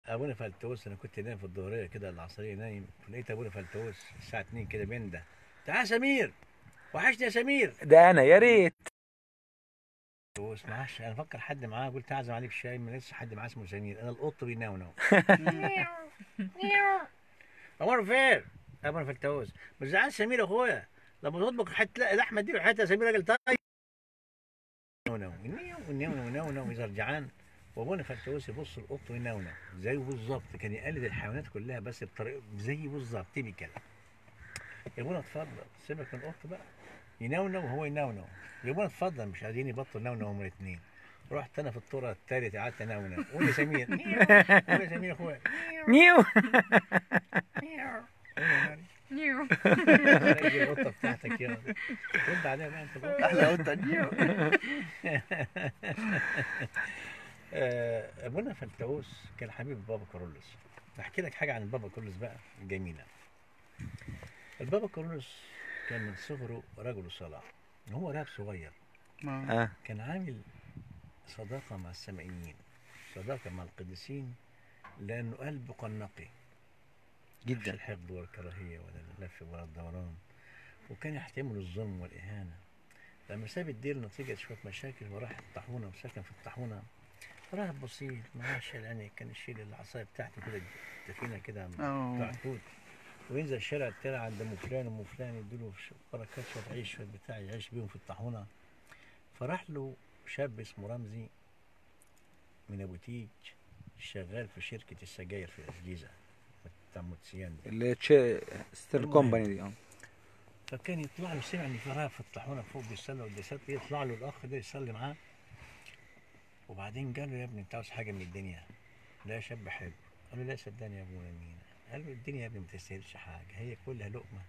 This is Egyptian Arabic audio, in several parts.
ابونا فلتوس انا كنت نايم في الظهريه كده العصريه نايم لقيت ابونا فلتوس الساعه 2 كده بينده تعال سمير وحشني يا سمير ده انا يا ريت فلتوس معاش انا افكر حد معاه قلت اعزم عليه بشاي ما لسه حد معاه اسمه سمير انا القط بينونو امر فين ابونا فلتوس مش زعلان سمير اخويا لما تطبخ حته لحمه دي وحته سمير راجل طيب نونو نونو نونو نونو اذا رجعان وابونا فلتوس يبص القط وينونو زيه بالظبط كان يقلد الحيوانات كلها بس بطريقه زيه بالظبط تيبيكال يا ابونا اتفضل سيبك من القط بقى ينونو وهو ينونو يا ابونا اتفضل مش عايزين يبطلوا نونو هما الاثنين رحت انا في الطرة الثالث قعدت انونو قول يا سمير قول يا سمير اخويا نيو قول يا ماري نيو رجل القطه بتاعتك يا رد عليها بقى انت بقى. احلى قطه نيو آه، ابونا فلتوس كان حبيب بابا كارولوس احكي لك حاجه عن البابا كارولوس بقى جميله البابا كارولوس كان من صغره رجل صلاح هو راب صغير اه كان عامل صداقه مع السمائيين صداقه مع القديسين لانه قلبه كان نقي مش جدا الحقد والكراهيه ولا اللف ولا الدوران وكان يحتمل الظلم والاهانه لما ساب الدير نتيجه شويه مشاكل وراح الطاحونه وسكن في الطاحونه راهب بسيط معاش يعني كان يشيل العصايه بتاعته كده الدفينه كده أوه. بتاع توت وينزل الشارع التاني عند ام فلان وام فلان يديله ش- بركات شويه عيش شويه بتاع يعيش بيهم في الطاحونه فراح له شاب اسمه رمزي من ابو تيج شغال في شركه السجاير في الجيزه بتاع موتسيان دي. اللي تش- ستيل المهم. كومباني دي اه فكان يطلع له سمع ان في راهب في الطاحونه فوق بيصلي قداسات يطلع له الاخ ده يصلي معاه وبعدين قال له يا ابني انت عاوز حاجه من الدنيا لا شاب حلو قال له لا صدقني يا ابونا مين قال له الدنيا يا ابني ما تستاهلش حاجه هي كلها لقمه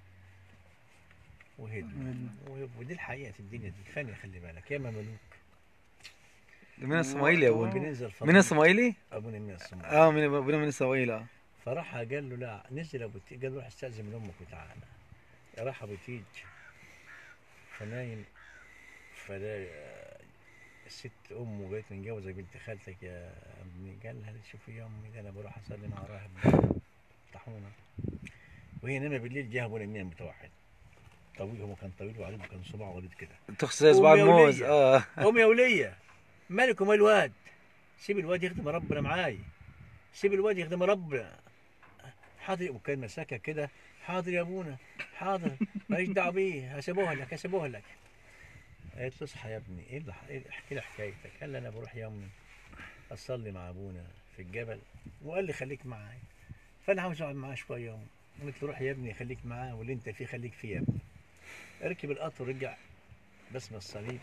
وهدمه و- ودي الحقيقه في الدنيا دي فانية خلي بالك يا ملوك ده من الصومالي يا ابونا بننزل من الصومالي؟ ابونا من الصومال اه من ابونا من الصومالي اه فراح قال له لا نزل ابو تيج قال له روح استاذن من امك وتعالى راح ابو تيج فنايم فلا الست امه جايه متجوزه بنت خالتك يا ابني قال لها شوفي يا امي ده انا بروح اصلي مع راهب طاحونه وهي نايمه بالليل جه ابونا مين متوحد طويل هو كان طويل وعريض وكان صباعه غليظ كده تخص اصبع قوم يا الموز ولية. اه قوم يا وليه مالك ومال الواد سيب الواد يخدم ربنا معاي سيب الواد يخدم ربنا حاضر وكان مساكه كده حاضر يا ابونا حاضر ماليش دعوه بيه هسيبوها لك هسيبوها لك قالت له اصحى يا ابني ايه اللي إيه- احكي لي حكايتك قال لي انا بروح يا امي اصلي مع ابونا في الجبل وقال لي خليك معايا فانا عاوز اقعد معاه شويه يا امي قلت له روح يا ابني خليك معاه واللي انت فيه خليك فيه يا ابني ركب القطر ورجع باسم الصليب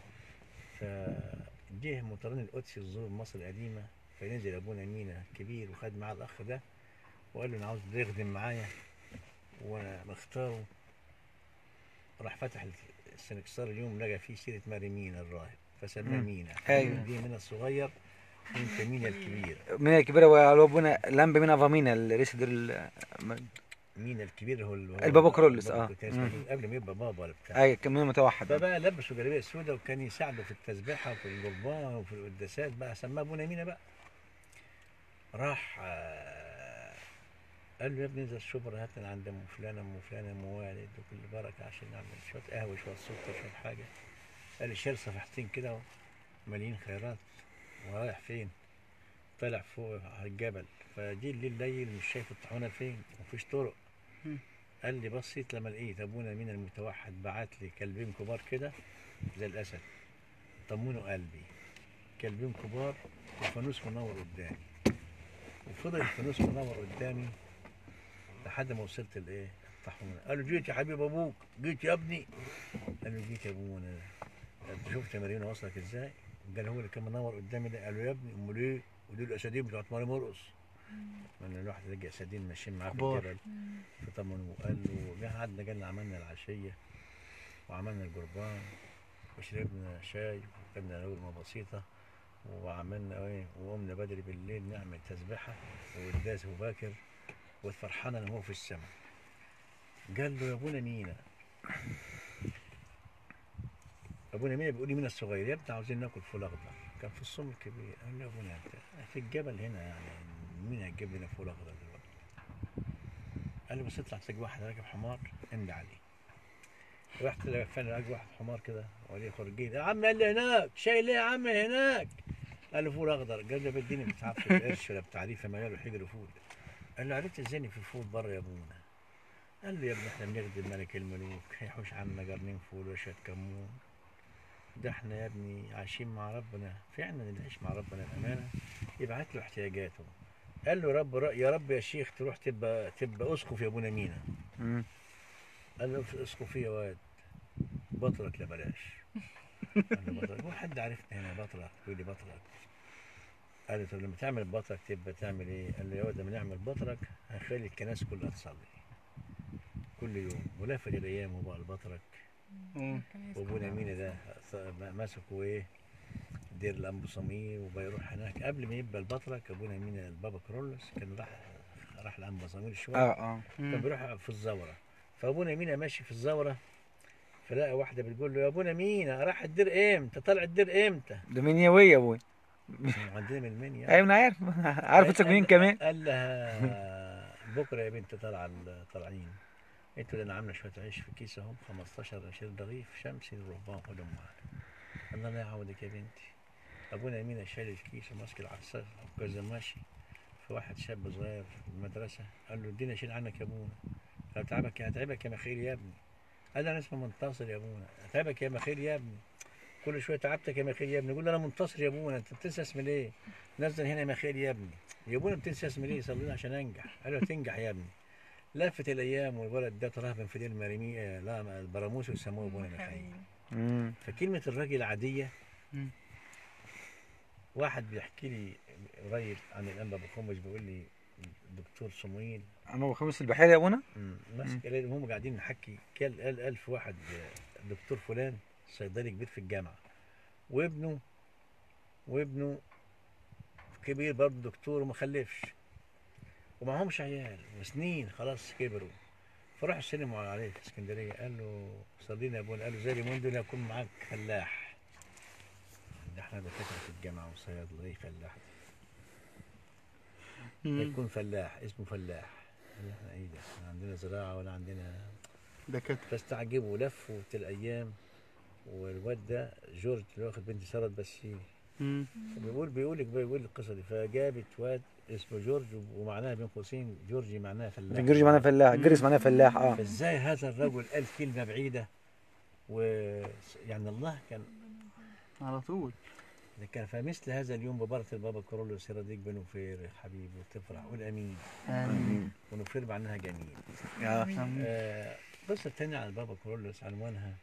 فجه مطران القدس يزور مصر القديمة فنزل أبونا مينا كبير وخد معاه الأخ ده وقال له أنا عاوز ده يخدم معايا وأنا مختاره راح فتح السنكسار اليوم لقى فيه سيرة ماري مينا الراهب فسماه مم. مينا أيوة. دي مينا الصغير وانت مينا الكبير من الكبيرة وعلى ابونا لامبا من افامينا اللي رئيس دير ال- مينا الكبير هو ال- هو البابا كرولس، البابا آه. كرولس، مم. قبل ما يبقى بابا ولا بتاع اي كان من متوحد فبقى لبسوا جلابيه سوداء وكان يساعده في التسبيحه وفي القربان وفي القداسات بقى سماه ابونا مينا بقى راح آه، قال له يا ابني انزل الشبرا هات من عند ام فلان ام فلان ام والد وكل بركه عشان نعمل شويه قهوه شويه سكر شويه حاجه قال لي شال صفحتين كده مليين خيرات ورايح فين؟ طلع فوق على الجبل فجي الليل ليل مش شايف الطحونه فين مفيش طرق مم. قال لي بصيت لما لقيت ابونا مين المتوحد بعت لي كلبين كبار كده زي الاسد طمنوا قلبي كلبين كبار وفانوس منور قدامي وفضل الفانوس منور قدامي لحد ما وصلت لايه الطاحونه قال له جيت يا حبيب ابوك جيت يا ابني قال له جيت يا ابونا انت شفت مارينا وصلك ازاي قال هو اللي كان منور قدامي ده قال له يا ابني امال ايه ودول الاسدين بتوعت مريم مرقص من الواحد لقى اسدين ماشيين معاه في كبار. الجبل فطمنوا وقال له جه قعدنا قالنا عملنا العشيه وعملنا القربان وشربنا شاي وكلنا لقمه بسيطه وعملنا ايه وقمنا بدري بالليل نعمل تسبيحه وقداس وباكر واتفرحنا ان هو في السماء قال له يا ابونا مينا ابونا مينا بيقول لي مينا الصغير يا ابني عاوزين ناكل فول اخضر كان في الصوم الكبير قال له يا ابونا انت في الجبل هنا يعني مين هيجيب لنا فول اخضر دلوقتي قال لي بس اطلع تلاقي واحد راكب حمار املي عليه رحت لقيت فعلا لقيت واحد حمار كده وليه خرجين يا عم اللي هناك شايل ايه يا عم هناك قال له فول اخضر قال له بديني ما تعرفش القرش ولا بتعريفه ما يروح يجري فول قال له عرفت ازاي إن في فول بره يا ابونا قال له يا ابني احنا بنخدم ملك الملوك هيحوش عنا قرنين فول وشويه كمون ده احنا يا ابني عايشين مع ربنا فعلا اللي يعيش مع ربنا بامانه يبعت له احتياجاته قال له رب يا رب يا شيخ تروح تبقى تبقى اسقف يا ابونا مينا مم. قال له في اسقفيه واد بطرك لا بلاش قال له بطرك هو حد عرفني هنا بطرك يقول لي بطرك قال له طب لما تعمل بطرك تبقى تعمل ايه؟ قال له يا واد لما نعمل بطرك هنخلي الكنائس كلها تصلي كل يوم ولفت الايام وبقى البطرك مم. وابونا مينا ده ص- مسكوا ايه دير الانبو صميم وبقى يروح هناك قبل ما يبقى البطرك ابونا مينا البابا كرولوس كان راح راح الانبو صميم شويه اه اه كان مم. بيروح في الزورة فابونا مينا ماشي في الزورة فلقى واحدة بتقول له يا ابونا مينا راح الدير امتى طلع الدير امتى ده منيوية يا ابوي عندنا من المنيا ايوه انا عارف عارف اسمك مين كمان قال لها بكره يا بنت طالعه ال- طالعين قلت له انا عامله شويه عيش في كيس اهم 15 20 رغيف شمسي نروح خدهم معانا قال الله يعوضك يا بنتي ابونا يمينة شايل الكيس وماسك العصا وكذا ماشي فواحد شاب صغير في المدرسه قال له اديني اشيل عنك يا ابونا قال تعبك هتعبك يا مخيل يا ابني قال له انا اسمي منتصر يا ابونا اتعبك يا مخيل يا ابني كل شويه تعبتك يا مخيل يا ابني يقول له انا منتصر يا ابونا انت بتنسى اسمي ليه؟ نزل هنا يا مخيل يا ابني يا ابونا بتنسى اسمي ليه؟ صلينا عشان انجح قال له تنجح يا ابني لفت الايام والولد ده ترهبن في دير مريمي آه، لا البراموس وسموه ابونا مخيل مم. فكلمه الراجل العاديه مم. واحد بيحكي لي قريب عن الانبا بخمس بيقول لي دكتور صمويل انا ابو خميس البحيري يا ابونا مم. ماسك قال هم قاعدين نحكي قال قال ألف واحد آه، دكتور فلان صيدلي كبير في الجامعة وابنه وابنه كبير برضه دكتور وما خلفش ومعهمش عيال وسنين خلاص كبروا فراح السينما عليه في اسكندرية قال له صلينا يا ابونا قال له زي اليومين دول يكون معاك فلاح ده احنا دكاترة في الجامعة وصيادلة ايه فلاح مم. يكون فلاح اسمه فلاح قال احنا ايه ده احنا عندنا زراعة ولا عندنا دكاترة فاستعجبوا لفوا الايام والواد ده جورج اللي واخد بنت سارة بسيني مم. بيقول بيقول لك بيقول القصه دي فجابت واد اسمه جورج ومعناها بين قوسين جورجي معناها فلاح جرجي معناه فلاح جرس معناه فلاح اه فازاي هذا الرجل قال كلمه بعيده و يعني الله كان على طول ده كان فمثل هذا اليوم ببركه البابا كورولوس يرضيك بنوفير يا حبيبي وتفرح قول امين آمين ونوفير معناها جميل اه آمين آه، القصه الثانيه عن البابا كورولوس عنوانها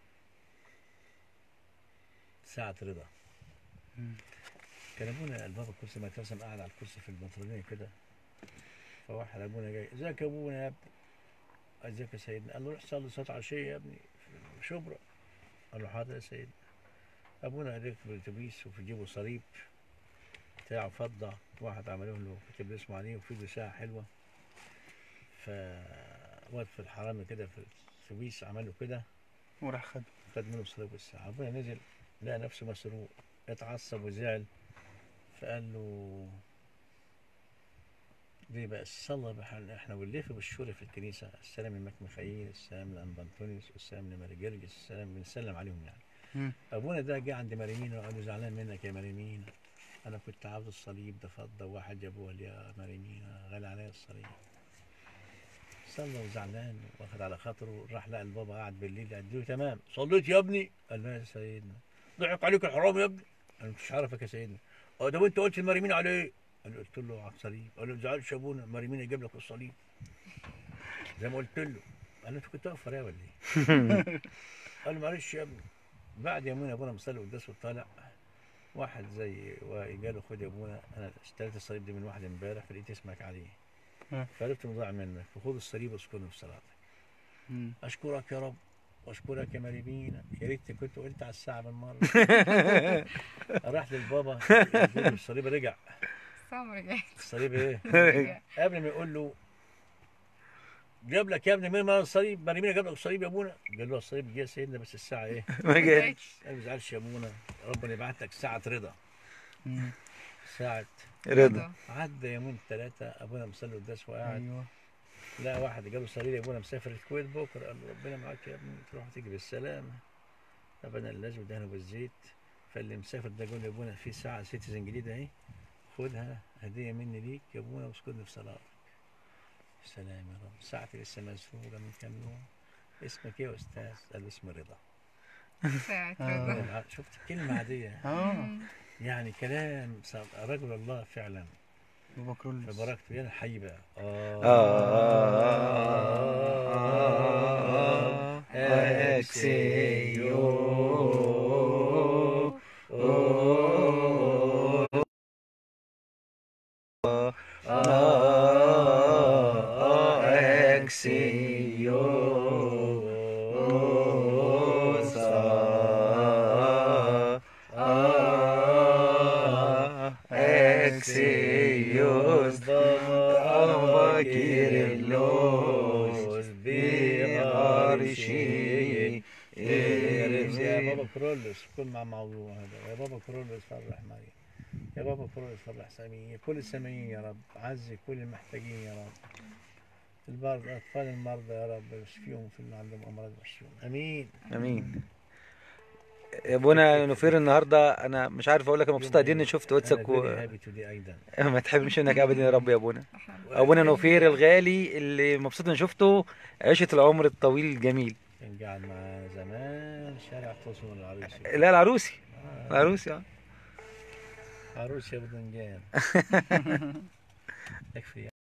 ساعه رضا مم. كان ابونا البابا الكرسي ما اترسم قاعد على الكرسي في البنطلونيه كده فواحد ابونا جاي ازيك يا ابونا يا ابني ازيك يا سيدنا قال له روح صلي صلاه عشيه يا ابني في شبرا قال له حاضر يا سيدنا ابونا قال في الاتوبيس وفي جيبه صليب بتاعه فضه واحد عملوا له كتب له اسمه عليه وفي له ساعه حلوه ف وقت في الحرامي كده في الاتوبيس عملوا كده وراح خد خد منه الصليب والساعة أبويا نزل لقى نفسه مسروق اتعصب وزعل فقال له ليه بقى الصلاة بحال احنا والليفة بالشورى في الكنيسة السلام لمك ميخائيل السلام لأنبا أنطونيوس السلام لماري جرجس السلام بنسلم عليهم يعني مم. أبونا ده جه عند ماريمينا وقال له زعلان منك يا ماريمينا أنا كنت عاوز الصليب ده فضة وواحد جابوها لي يا ماريمينا غالي عليا الصليب صلى وزعلان واخد على خاطره راح لقى البابا قاعد بالليل قال له تمام صليت يا ابني قال له يا سيدنا ضحك عليك الحرام يا ابني انا مش عارفك يا سيدنا اه ده وانت قلت المريمين عليه قال له قلت له على الصليب قال له ما تزعلش يا ابونا مريمين يجيب لك الصليب زي ما قلت له قال له انت كنت واقف ورايا ولا ايه؟ قال له معلش يا ابني بعد يومين ابونا مصلي قداس وطالع واحد زي قال له خد يا ابونا انا اشتريت الصليب ده من واحد امبارح فلقيت اسمك عليه ها. فعرفت انه ضاع منك فخد الصليب واذكرني في صلاتك مم. اشكرك يا رب واشكرك يا مريمينا يا ريت كنت قلت على الساعه بالمره راح للبابا اديله الصليب رجع سام رجعت الصليب ايه رجع. قبل ما يقول له جاب لك يا ابني مين ما الصليب مريمينا جاب لك الصليب يا ابونا قال له الصليب جه يا سيدنا بس الساعه ايه ما جاش قال ما تزعلش يا ابونا ربنا يبعت لك ساعه رضا مم. ساعه رضا عدى يومين ثلاثة أبونا مصلي قداس وقاعد ايوه لا واحد جاله صليل يا ابونا مسافر الكويت بكره قال له ربنا معاك يا ابني تروح وتيجي بالسلامه طب انا اللازم دهنه بالزيت فاللي مسافر ده قال لي يا ابونا في ساعه سيتيزن جديده اهي خدها هديه مني ليك يا ابونا واسكتني في صلاتك سلام يا رب ساعتي لسه مسؤوله من كام يوم اسمك ايه يا استاذ؟ قال لي اسمي رضا ساعة آه. رضا الع- شفت كلمه عاديه اه يعني كلام ص- رجل الله فعلا بابا كرولس فبركته يا الحي بقى آه اكسيو اكسيوس بكير اللوز بغرشي يا بابا كرولوس كل مع موضوع هذا يا بابا كرولوس فرح مريم يا بابا كرولوس فرح سامية كل الساميين يا رب عزي كل المحتاجين يا رب البرد أطفال المرضى يا رب اشفيهم في اللي عندهم أمراض واشفيهم أمين امين يا ابونا نوفير النهارده انا مش عارف اقول لك أنا مبسوط قد ايه اني شفت واتسك و... هابي تو دي أيضا ما تحرمش منك ابدا يا رب يا ابونا احنا ابونا نوفير الغالي اللي مبسوط اني شفته عيشه العمر الطويل الجميل كان قاعد معانا زمان شارع توصل العروسي لا العروسي آه، العروسي اه عروسي يا بدنجان يكفي